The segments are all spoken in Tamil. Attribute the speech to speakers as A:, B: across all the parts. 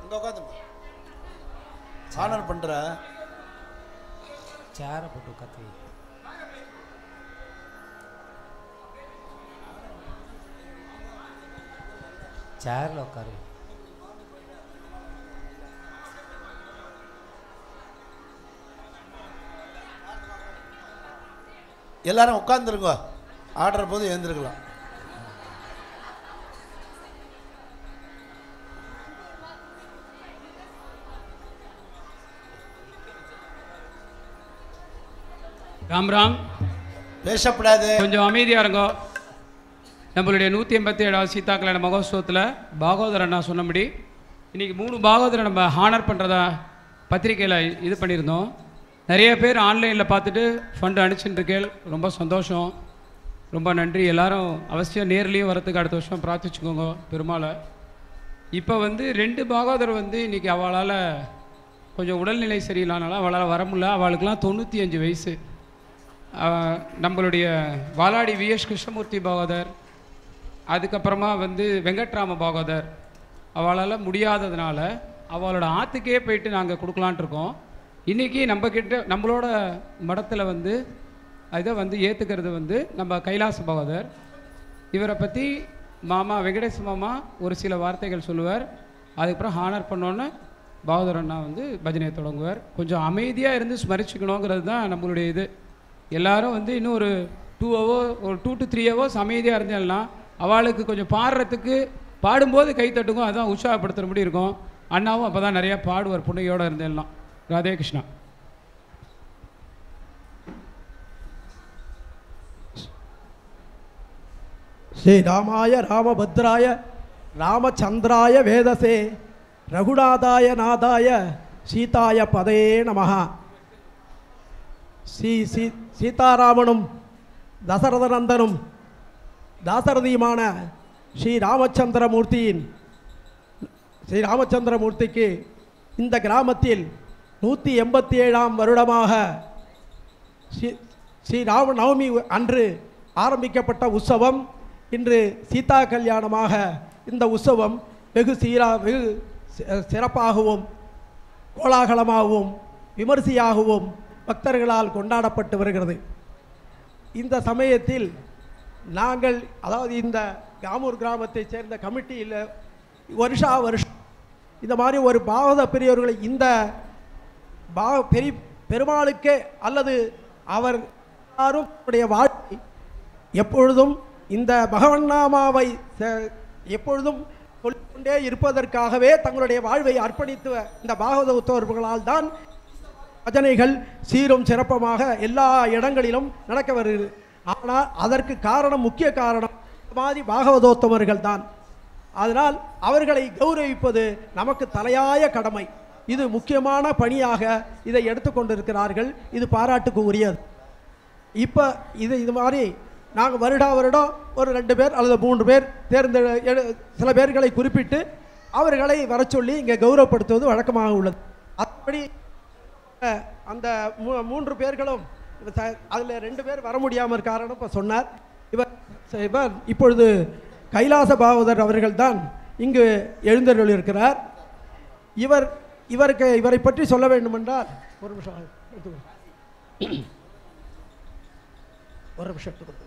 A: அங்கே உட்காந்து சாணர் பண்ணுற
B: சேரை போட்டு உட்காந்து சேரில் உட்காரு
A: எல்லாரும் உட்காந்துருங்க ஆடுற போது எழுந்திருக்கலாம்
C: ராம் ராம்
A: பேசப்படாது
C: கொஞ்சம் அமைதியாக இருங்கோ நம்மளுடைய நூற்றி எண்பத்தி ஏழாவது சீதா கல்யாண மகோத்சவத்தில் பாகவதர் அண்ணா சொன்னபடி இன்றைக்கி மூணு பாகவதரை நம்ம ஹானர் பண்ணுறதா பத்திரிக்கையில் இது பண்ணியிருந்தோம் நிறைய பேர் ஆன்லைனில் பார்த்துட்டு ஃபண்டு அனுப்பிச்சுட்டு இருக்கேள் ரொம்ப சந்தோஷம் ரொம்ப நன்றி எல்லாரும் அவசியம் நேர்லேயும் வரத்துக்கு அடுத்த வருஷம் பிரார்த்திச்சுக்கோங்க பெருமாளை இப்போ வந்து ரெண்டு பாகவதர் வந்து இன்றைக்கி அவளால் கொஞ்சம் உடல்நிலை சரியில்லாதனால அவளால் வர முடியல அவளுக்கெல்லாம் தொண்ணூற்றி அஞ்சு வயசு ஆஹ் நம்மளுடைய வாலாடி விஎஸ் கிருஷ்ணமூர்த்தி பாகவதர் அதுக்கப்புறமா வந்து வெங்கட்ராம பாகவதர் அவளால் முடியாததுனால அவளோட ஆற்றுக்கே போயிட்டு நாங்கள் கொடுக்கலான்ட்டு இருக்கோம் இன்றைக்கி நம்ம கிட்ட நம்மளோட மடத்தில் வந்து இதை வந்து ஏற்றுக்கிறது வந்து நம்ம கைலாச பாகவதர் இவரை பற்றி மாமா வெங்கடேஷ் மாமா ஒரு சில வார்த்தைகள் சொல்லுவார் அதுக்கப்புறம் ஹானர் பண்ணோன்னே பாகவதர் அண்ணா வந்து பஜனையை தொடங்குவார் கொஞ்சம் அமைதியாக இருந்து ஸ்மரிச்சுக்கணுங்கிறது தான் நம்மளுடைய இது எல்லாரும் வந்து இன்னும் ஒரு டூ ஹவர் ஒரு டூ டு த்ரீ ஹவர்ஸ் அமைதியாக இருந்தேன்னா அவளுக்கு கொஞ்சம் பாடுறதுக்கு பாடும்போது கை தட்டுக்கும் அதான் உற்சாகப்படுத்துகிற மாதிரி இருக்கும் அண்ணாவும் அப்போ தான் நிறையா பாடுவார் புண்ணையோடு இருந்தேல்லாம் ராதே கிருஷ்ணா
D: ஸ்ரீராமாய ராமபத்ராய ராமச்சந்திராய வேதசே ரகுநாதாய நாதாய சீதாய பதே நமஹ ஸ்ரீ சீ சீதாராமனும் தசரதநந்தனும் தாசரதியுமான ஸ்ரீ ராமச்சந்திரமூர்த்தியின் ஸ்ரீ ராமச்சந்திரமூர்த்திக்கு இந்த கிராமத்தில் நூற்றி எண்பத்தி ஏழாம் வருடமாக ஸ்ரீ ஸ்ரீ ராம நவமி அன்று ஆரம்பிக்கப்பட்ட உற்சவம் இன்று சீதா கல்யாணமாக இந்த உற்சவம் வெகு சீரா வெகு சி- சிறப்பாகவும் கோலாகலமாகவும் விமரிசையாகவும் பக்தர்களால் கொண்டாடப்பட்டு வருகிறது இந்த சமயத்தில் நாங்கள் அதாவது இந்த காமூர் கிராமத்தைச் சேர்ந்த கமிட்டியில் வருஷா வருஷம் இந்த மாதிரி ஒரு பாகவத பெரியவர்களை இந்த பா பெரிய பெருமாளுக்கே அல்லது அவர் யாரும் தன்னுடைய வாழ்க்கை எப்பொழுதும் இந்த பகவன்னாமாவை ச- எப்பொழுதும் சொல்லிக்கொண்டே இருப்பதற்காகவே தங்களுடைய வாழ்வை அர்ப்பணித்து இந்த பாகவத உத்தவர்களால் தான் பஜனைகள் சீரும் சிறப்பமாக எல்லா இடங்களிலும் நடக்க வருகிறது ஆனால் அதற்கு காரணம் முக்கிய காரணம் இந்த மாதிரி பாகவதோத்தமர்கள் தான் அதனால் அவர்களை கௌரவிப்பது நமக்கு தலையாய கடமை இது முக்கியமான பணியாக இதை எடுத்துக்கொண்டிருக்கிறார்கள் இது பாராட்டுக்கு உரியது இப்போ இது இது மாதிரி நாங்கள் வருடா வருடம் ஒரு ரெண்டு பேர் அல்லது மூன்று பேர் தேர்ந்தெ எடு சில பேர்களை குறிப்பிட்டு அவர்களை வர சொல்லி இங்கே கௌரவப்படுத்துவது வழக்கமாக உள்ளது அப்படி அஹ், அந்த மூ- மூன்று பேர்களும் அதில் ரெண்டு பேர் வர முடியாமல் காரணம் இப்போ சொன்னார் இவர் ச- இவர் இப்பொழுது கைலாச பாகவதர் அவர்கள்தான் இங்கு எழுந்தருளிருக்கிறார் இவர் இவருக்கு இவரை பற்றி சொல்ல வேண்டுமென்றால் ஒரு நிமிஷம் எடுத்துக்கோ. ஒரு நிமிஷம் எடுத்துக்கோ.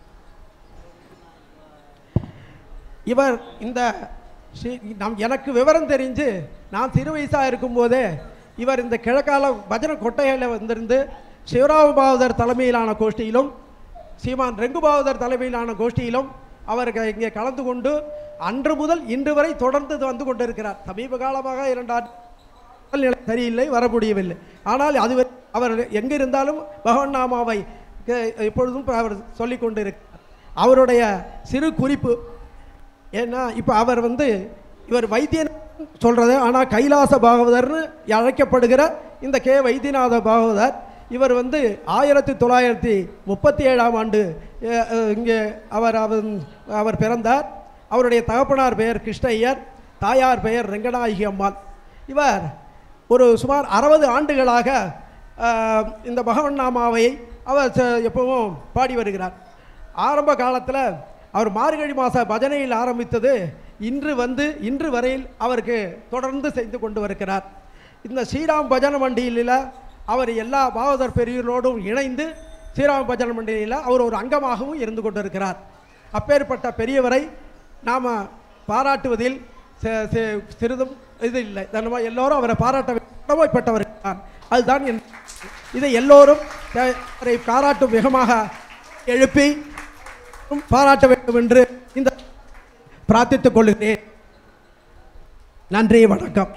D: இவர் இந்த ஸ்ரீ- நம் எனக்கு விவரம் தெரிஞ்சு நான் சிறு வயசாக இருக்கும்போதே இவர் இந்த கிழக்கால பஜனை கொட்டையில் வந்திருந்து சிவராம பாவதர் தலைமையிலான கோஷ்டியிலும் சீமான் ரெங்கு பாவதர் தலைமையிலான கோஷ்டியிலும் அவர் க- இங்கே கலந்து கொண்டு அன்று முதல் இன்று வரை தொடர்ந்து இது வந்து கொண்டிருக்கிறார் சமீப காலமாக இரண்டாண்டு உடல்நிலை சரியில்லை வர முடியவில்லை ஆனால் அது வரை அவர் எங்கே இருந்தாலும் பகவன் நாமாவை க- எப்பொழுதும் அவர் சொல்லிக் கொண்டிருக்கிறார் அவருடைய சிறு குறிப்பு ஏன்னா இப்போ அவர் வந்து இவர் வைத்தியன் சொல்கிறது ஆனால் கைலாச பாகவதர்னு அழைக்கப்படுகிற இந்த கே வைத்தியநாத பாகவதர் இவர் வந்து ஆயிரத்தி தொள்ளாயிரத்தி முப்பத்தி ஏழாம் ஆண்டு அஹ், அஹ், இங்கே அவர் அவர் அவர் பிறந்தார் அவருடைய தகப்பனார் பெயர் கிருஷ்ணய்யர் தாயார் பெயர் ரெங்கநாயகி அம்மாள் இவர் ஒரு சுமார் அறுபது ஆண்டுகளாக ஆஹ், இந்த பகவன் நாமாவை அவர் ச- எப்பவும் பாடி வருகிறார் ஆரம்ப காலத்தில் அவர் மார்கழி மாத பஜனையில் ஆரம்பித்தது இன்று வந்து இன்று வரையில் அவருக்கு தொடர்ந்து செய்து கொண்டு வருகிறார் இந்த ஸ்ரீராம் பஜன மண்டியில் அவர் எல்லா பாகவதர் பெரியவர்களோடும் இணைந்து ஸ்ரீராம் பஜன மண்டியில் அவர் ஒரு அங்கமாகவும் இருந்து கொண்டிருக்கிறார் அப்பேற்பட்ட பெரியவரை நாம் பாராட்டுவதில் சி- சி- சிறிதும் இது இல்லை நம்ம எல்லோரும் அவரை பாராட்ட கடமைப்பட்டவர் தான் அதுதான் என் இதை எல்லோரும் அஹ், அவரை பாராட்டும் விதமாக எழுப்பி பாராட்ட வேண்டும் என்று இந்த பிரார்த்தித்துக் கொள்கிறேன் நன்றி வணக்கம்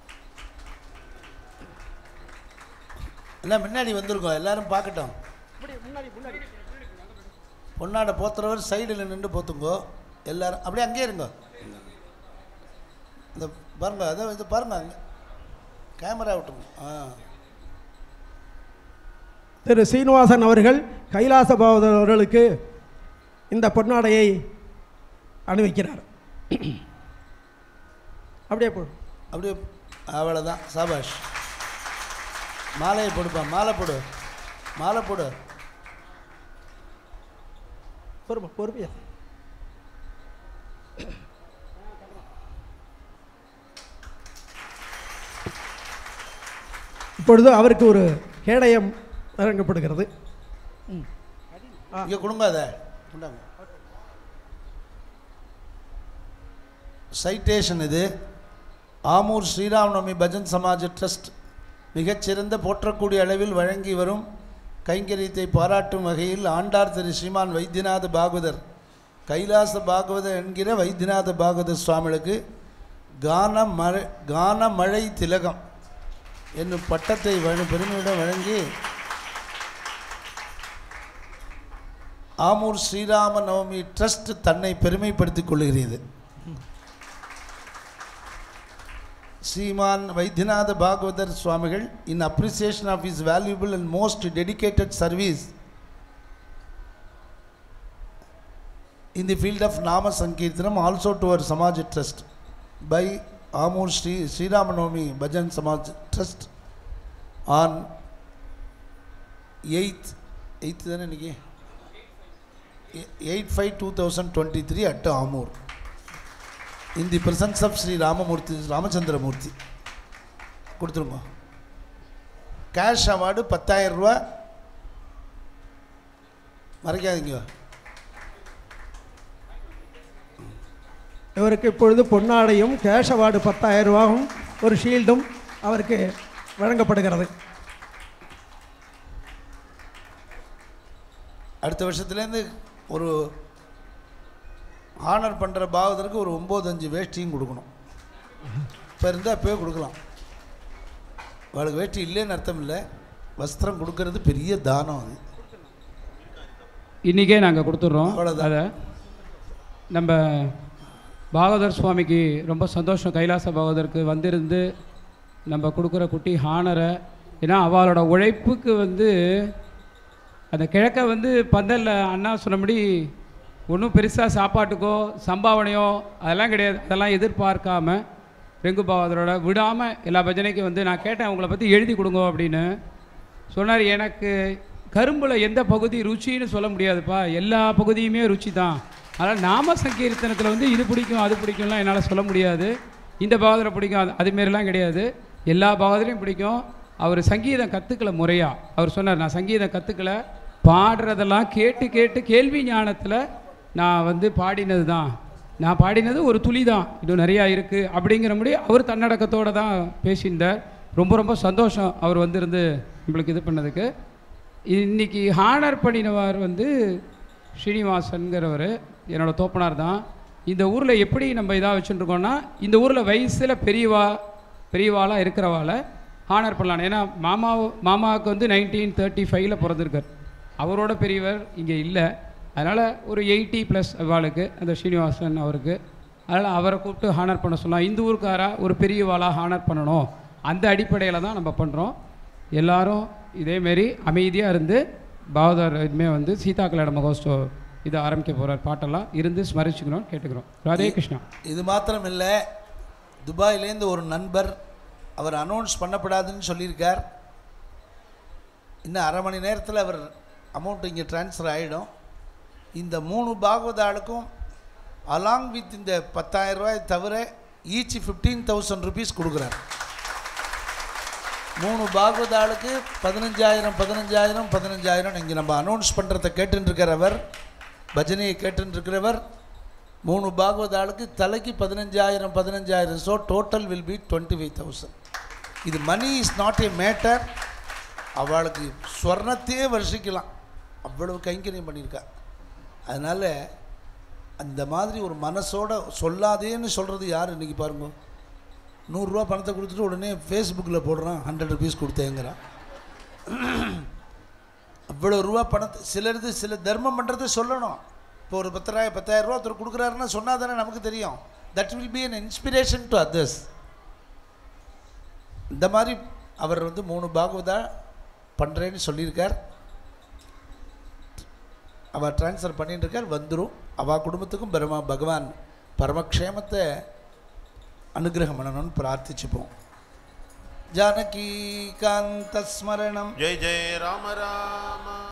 A: எல்லாம் முன்னாடி வந்திருக்கோம் எல்லாரும் பார்க்கட்டும் பொன்னாடை போத்துறவர் சைடில் நின்று போத்துங்கோ எல்லாரும் அப்படியே அங்கேயே இருங்க இந்த பாருங்க அதை இது பாருங்க அங்கே கேமரா விட்டுங்க ஆ
D: திரு சீனிவாசன் அவர்கள் கைலாச பாவதர் அவர்களுக்கு இந்த பொன்னாடையை அணிவிக்கிறார் அப்படியே போடு
A: அப்படியே அவ்வளோதான் சாபாஷ் மாலையை போடுப்பா மாலை போடு மாலை போடு
D: பொறுமை பொறுமையா இப்பொழுது அவருக்கு ஒரு கேடயம் வழங்கப்படுகிறது
A: இங்கே கொடுங்க அதை கொண்டாங்க சைட்டேஷன் இது ஆமூர் ஸ்ரீராமநவமி பஜன் சமாஜ் ட்ரஸ்ட் மிகச்சிறந்த போற்றக்கூடிய அளவில் வழங்கி வரும் கைங்கரியத்தை பாராட்டும் வகையில் ஆண்டார் திரு ஸ்ரீமான் வைத்தியநாத பாகவதர் கைலாச பாகவதர் என்கிற வைத்தியநாத பாகவதர் சுவாமிகளுக்கு கான மழை கான மழை திலகம் என்னும் பட்டத்தை வழ பெருமையுடன் வழங்கி ஆமூர் ஸ்ரீராம நவமி ட்ரஸ்ட் தன்னை பெருமைப்படுத்திக் கொள்கிறது ஸ்ரீமான் Vaidyanatha Bhagavathar Swamigal in appreciation of is valuable and most dedicated service in the field of Nama Sankeerthanam also to our Samaj trust by Amur Sri Sriramanavami Bhajan Samaj trust on eighth eighth தானே இன்னைக்கு eight five two thousand twenty three at Amur in the presence of Sri Ramamurthy Ramachandramurthy கொடுத்துருங்க கேஷ் அவார்டு பத்தாயிரம் ரூபா மறைக்காதீங்க
D: இவருக்கு இப்பொழுது பொன்னாடையும் கேஷ் அவார்டு பத்தாயிரம் ரூபாயும் ஒரு ஷீல்டும் அவருக்கு வழங்கப்படுகிறது
A: அடுத்த வருஷத்துலேருந்து ஒரு ஆனர் பண்ணுற பாவதற்கு ஒரு ஒம்பது அஞ்சு வேஷ்டியும் கொடுக்கணும் இப்போ இருந்தால் அப்போயே கொடுக்கலாம் அவளுக்கு வேஷ்டி இல்லைன்னு அர்த்தம் இல்லை வஸ்திரம் கொடுக்கறது பெரிய தானம் அது
C: இன்றைக்கே நாங்கள் கொடுத்துட்றோம்
A: அவ்வளவுதான்.
C: அதை நம்ம பாகவதர் சுவாமிக்கு ரொம்ப சந்தோஷம் கைலாச பாகவதருக்கு வந்திருந்து நம்ம கொடுக்குற குட்டி ஹானரை ஏன்னா அவளோட உழைப்புக்கு வந்து அந்த கிழக்க வந்து பந்தலில் அண்ணா சொன்னபடி ஒன்றும் பெருசாக சாப்பாட்டுக்கோ சம்பாவனையோ அதெல்லாம் கிடையாது அதெல்லாம் எதிர்பார்க்காம ரெங்கு பாகவதரோட விடாமல் எல்லா பஜனைக்கும் வந்து நான் கேட்டேன் உங்களை பற்றி எழுதி கொடுங்க அப்படின்னு சொன்னார் எனக்கு கரும்பில் எந்த பகுதி ருச்சின்னு சொல்ல முடியாதுப்பா எல்லா பகுதியுமே ருச்சி தான் அதனால் நாம சங்கீர்த்தனத்தில் வந்து இது பிடிக்கும் அது பிடிக்கும்லாம் என்னால் சொல்ல முடியாது இந்த பாகதரை பிடிக்கும் அது அதுமாரிலாம் கிடையாது எல்லா பாகதரையும் பிடிக்கும் அவர் சங்கீதம் கற்றுக்கல முறையாக அவர் சொன்னார் நான் சங்கீதம் கற்றுக்கல பாடுறதெல்லாம் கேட்டு கேட்டு கேள்வி ஞானத்தில் நான் வந்து பாடினது தான் நான் பாடினது ஒரு துளி தான் இன்னும் நிறையா இருக்குது அப்படிங்கிற முடி அவர் தன்னடக்கத்தோடு தான் பேசியிருந்தார் ரொம்ப ரொம்ப சந்தோஷம் அவர் வந்திருந்து நம்மளுக்கு இது பண்ணதுக்கு இன்னைக்கு ஹானர் பண்ணினவர் வந்து ஸ்ரீனிவாசன்கிறவர் என்னோட தோப்பனார் தான் இந்த ஊரில் எப்படி நம்ம இதாக வச்சுட்டுருக்கோம்னா இந்த ஊரில் வயசில் பெரியவா பெரியவாளாக இருக்கிறவாளை ஹானர் பண்ணலாம் ஏன்னா மாமா மாமாவுக்கு வந்து நைன்டீன் தேர்ட்டி ஃபைவ்ல பிறந்திருக்கார் அவரோட பெரியவர் இங்கே இல்லை அதனால் ஒரு எயிட்டி ப்ளஸ் அவளுக்கு அந்த ஸ்ரீனிவாசன் அவருக்கு அதனால் அவரை கூப்பிட்டு ஹானர் பண்ண சொல்லலாம் இந்த ஊருக்காரா ஒரு பெரியவாளாக ஹானர் பண்ணணும் அந்த அடிப்படையில் தான் நம்ம பண்ணுறோம் எல்லாரும் இதேமாரி அமைதியாக இருந்து பாவதார் இதுமே வந்து சீதா கல்யாண மகோத்சவ இதை ஆரம்பிக்க போகிறார் பாட்டெல்லாம் இருந்து ஸ்மரிச்சுக்கணும் கேட்டுக்கிறோம் ராதே கிருஷ்ணா
A: இது மாத்திரம் இல்லை துபாயிலேருந்து ஒரு நண்பர் அவர் அனௌன்ஸ் பண்ணப்படாதுன்னு சொல்லியிருக்கார் இன்னும் அரை மணி நேரத்தில் அவர் அமௌண்ட் இங்கே ட்ரான்ஸ்ஃபர் ஆகிடும் இந்த மூணு பாகவத ஆளுக்கும் அலாங் வித் இந்த பத்தாயிரம் ரூபாய் தவிர ஈச் ஃபிஃப்டீன் தௌசண்ட் ருபீஸ் கொடுக்குறார் மூணு பாகவத ஆளுக்கு பதினஞ்சாயிரம் பதினஞ்சாயிரம் பதினஞ்சாயிரம் இங்கே நம்ம அனௌன்ஸ் பண்ணுறதை கேட்டுருக்கிற அவர் பஜனையை கேட்டுருக்கிறவர் மூணு பாகவத ஆளுக்கு தலைக்கு பதினஞ்சாயிரம் பதினஞ்சாயிரம் so total will be twenty five thousand இது money is not a matter அவளுக்கு ஸ்வர்ணத்தையே வருஷிக்கலாம் அவ்வளவு கைங்கரியம் பண்ணியிருக்கா அதனால் அந்த மாதிரி ஒரு மனசோட சொல்லாதேன்னு சொல்கிறது யார் இன்றைக்கி பாருங்க நூறுரூவா பணத்தை கொடுத்துட்டு உடனே ஃபேஸ்புக்கில் போடுறான் ஹண்ட்ரட் ருபீஸ் கொடுத்தேங்கிறான் அவ்வளோ ரூபா பணத்தை சிலருது சில தர்மம் பண்ணுறது சொல்லணும் இப்போ ஒரு பத்தாயிரம் பத்தாயிரம் ரூபா ஒருத்தர் கொடுக்குறாருன்னா சொன்னால் தானே நமக்கு தெரியும் that will be an inspiration to others இந்த மாதிரி அவர் வந்து மூணு பாகவதா பண்ணுறேன்னு சொல்லியிருக்கார் அவள் ட்ரான்ஸ்ஃபர் பண்ணிட்டு இருக்கார் வந்துடும் அவள் குடும்பத்துக்கும் பரம பகவான் பரமக்ஷேமத்தை அனுகிரகம் பண்ணணும்னு பிரார்த்திச்சுப்போம் ஜானகி காந்த ஸ்மரணம்
E: जय जय राम राम